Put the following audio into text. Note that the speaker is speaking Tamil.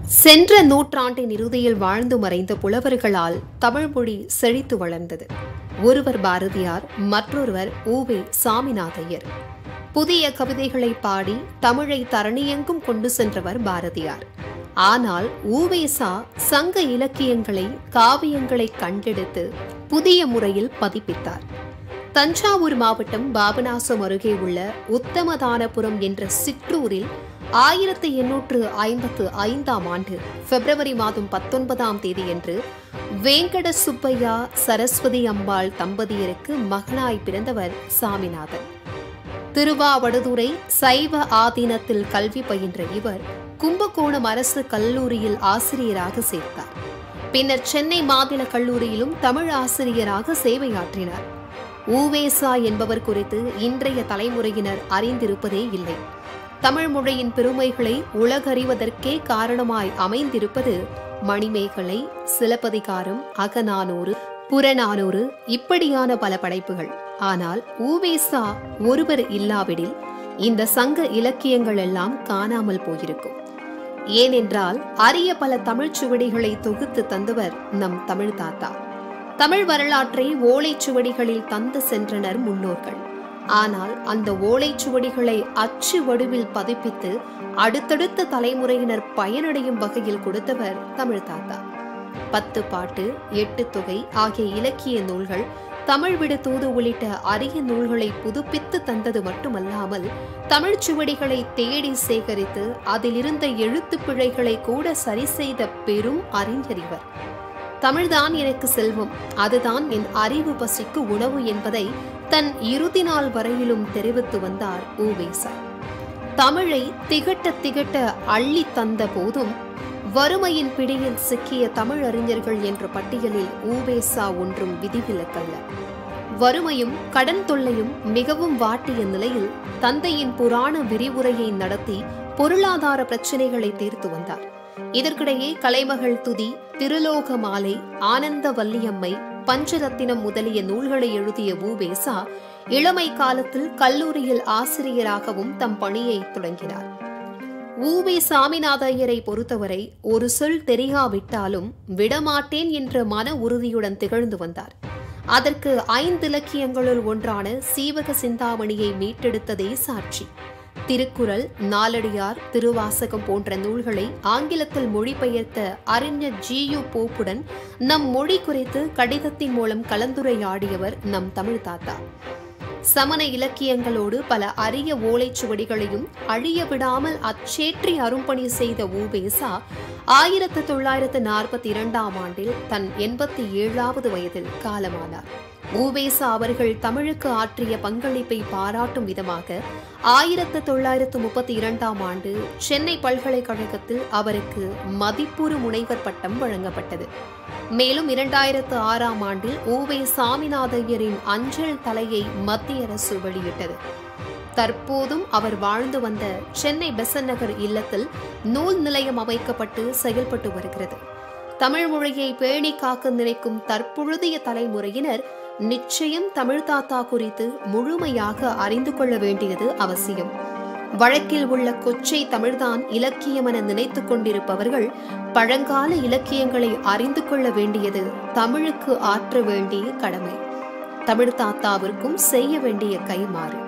சென்ற நூற்றாண்டின் இறுதியில் வாழ்ந்து மறைந்த புலவர்களால் தமிழ் மொழி செழித்து வளர்ந்தது ஒருவர் பாரதியார் மற்றொருவர் ஊவே சாமிநாதையர் புதிய கவிதைகளை பாடி தமிழை தரணியெங்கும் கொண்டு சென்றவர் பாரதியார் ஆனால் ஊவேசா சங்க இலக்கியங்களை காவியங்களை கண்டெடுத்து புதிய முறையில் பதிப்பித்தார் தஞ்சாவூர் மாவட்டம் பாபநாசம் அருகே உள்ள உத்தமதானபுரம் என்ற சிற்றூரில் ஆயிரத்தி எண்ணூற்று ஐம்பத்து ஐந்தாம் ஆண்டு பிப்ரவரி மாதம் பத்தொன்பதாம் தேதியன்று வேங்கட சுப்பையா சரஸ்வதி அம்பாள் தம்பதியருக்கு மகனாய் பிறந்தவர் சாமிநாதன் திருவாவடுதுறை சைவ ஆதீனத்தில் கல்வி பயின்ற இவர் கும்பகோணம் அரசு கல்லூரியில் ஆசிரியராக சேர்த்தார் பின்னர் சென்னை மாநில கல்லூரியிலும் தமிழ் ஆசிரியராக சேவையாற்றினார் ஊவேசா என்பவர் குறித்து இன்றைய தலைமுறையினர் அறிந்திருப்பதே இல்லை தமிழ் மொழியின் பெருமைகளை உலகறிவதற்கே காரணமாய் அமைந்திருப்பது மணிமேகலை சிலப்பதிகாரம் அகநானூறு புறநானூறு இப்படியான பல படைப்புகள் ஆனால் ஊவேசா ஒருவர் இல்லாவிடில் இந்த சங்க இலக்கியங்கள் எல்லாம் காணாமல் போயிருக்கும் ஏனென்றால் அரிய பல தமிழ்ச் சுவடிகளை தொகுத்து தந்தவர் நம் தமிழ் தாத்தா தமிழ் வரலாற்றை ஓலைச்சுவடிகளில் தந்து சென்றனர் முன்னோர்கள் ஆனால் அந்த ஓலைச்சுவடிகளை அச்சு வடிவில் பதிப்பித்து அடுத்தடுத்த தலைமுறையினர் பயனடையும் வகையில் கொடுத்தவர் தமிழ் தாத்தா பத்து பாட்டு எட்டு தொகை ஆகிய இலக்கிய நூல்கள் தமிழ் விடு தூது உள்ளிட்ட அரிய நூல்களை புதுப்பித்து தந்தது மட்டுமல்லாமல் தமிழ்ச் சுவடிகளை தேடி சேகரித்து அதிலிருந்த எழுத்துப் பிழைகளை கூட சரி செய்த பெரும் அறிஞர் இவர் தமிழ்தான் எனக்கு செல்வம் அதுதான் என் அறிவு பசிக்கு உணவு என்பதை தன் இறுதி நாள் வரையிலும் தெரிவித்து வந்தார் ஊவேசா தமிழை திகட்ட திகட்ட அள்ளி தந்த போதும் வறுமையின் பிடியில் சிக்கிய தமிழ் அறிஞர்கள் என்ற பட்டியலில் ஊவேசா ஒன்றும் விதிவிலக்கல்ல வறுமையும் கடன் தொல்லையும் மிகவும் வாட்டிய நிலையில் தந்தையின் புராண விரிவுரையை நடத்தி பொருளாதார பிரச்சினைகளை தீர்த்து வந்தார் இதற்கிடையே கலைமகள் துதி திருலோக மாலை ஆனந்த வல்லியம்மை பஞ்சரத்தினம் முதலிய நூல்களை எழுதிய ஊவேசா இளமை காலத்தில் கல்லூரியில் ஆசிரியராகவும் தம் பணியை தொடங்கினார் ஊவே சாமிநாதையரை பொறுத்தவரை ஒரு சொல் தெரியாவிட்டாலும் விடமாட்டேன் என்ற மன உறுதியுடன் திகழ்ந்து வந்தார் அதற்கு ஐந்து இலக்கியங்களுள் ஒன்றான சீவக சிந்தாமணியை மீட்டெடுத்ததே சாட்சி திருக்குறள் நாலடியார் திருவாசகம் போன்ற நூல்களை ஆங்கிலத்தில் மொழிபெயர்த்த அறிஞர் ஜி யு போப்புடன் நம் மொழி குறித்து கடிதத்தின் மூலம் கலந்துரையாடியவர் நம் தமிழ் தாத்தா சமண இலக்கியங்களோடு பல அரிய ஓலைச்சுவடிகளையும் அழிய விடாமல் அச்சேற்றி அரும்பணி செய்த ஊபேசா ஆயிரத்து தொள்ளாயிரத்து நாற்பத்தி இரண்டாம் ஆண்டில் தன் எண்பத்தி ஏழாவது வயதில் காலமானார் ஊவேசா அவர்கள் தமிழுக்கு ஆற்றிய பங்களிப்பை பாராட்டும் விதமாக ஆயிரத்து தொள்ளாயிரத்து முப்பத்தி இரண்டாம் ஆண்டு சென்னை பல்கலைக்கழகத்தில் அவருக்கு மதிப்புறு முனைவர் பட்டம் வழங்கப்பட்டது மேலும் இரண்டாயிரத்து ஆறாம் ஆண்டில் ஊவே சாமிநாதையரின் அஞ்சல் தலையை மத்திய அரசு வெளியிட்டது தற்போதும் அவர் வாழ்ந்து வந்த சென்னை பெசன் நகர் இல்லத்தில் நூல் நிலையம் அமைக்கப்பட்டு செயல்பட்டு வருகிறது தமிழ் மொழியை பேணி காக்க நினைக்கும் தற்பொழுதைய தலைமுறையினர் நிச்சயம் தமிழ் தாத்தா குறித்து முழுமையாக அறிந்து கொள்ள வேண்டியது அவசியம் வழக்கில் உள்ள கொச்சை தமிழ்தான் இலக்கியம் என நினைத்துக் கொண்டிருப்பவர்கள் பழங்கால இலக்கியங்களை அறிந்து கொள்ள வேண்டியது தமிழுக்கு ஆற்ற வேண்டிய கடமை தமிழ் தாத்தாவிற்கும் செய்ய வேண்டிய கைமாறு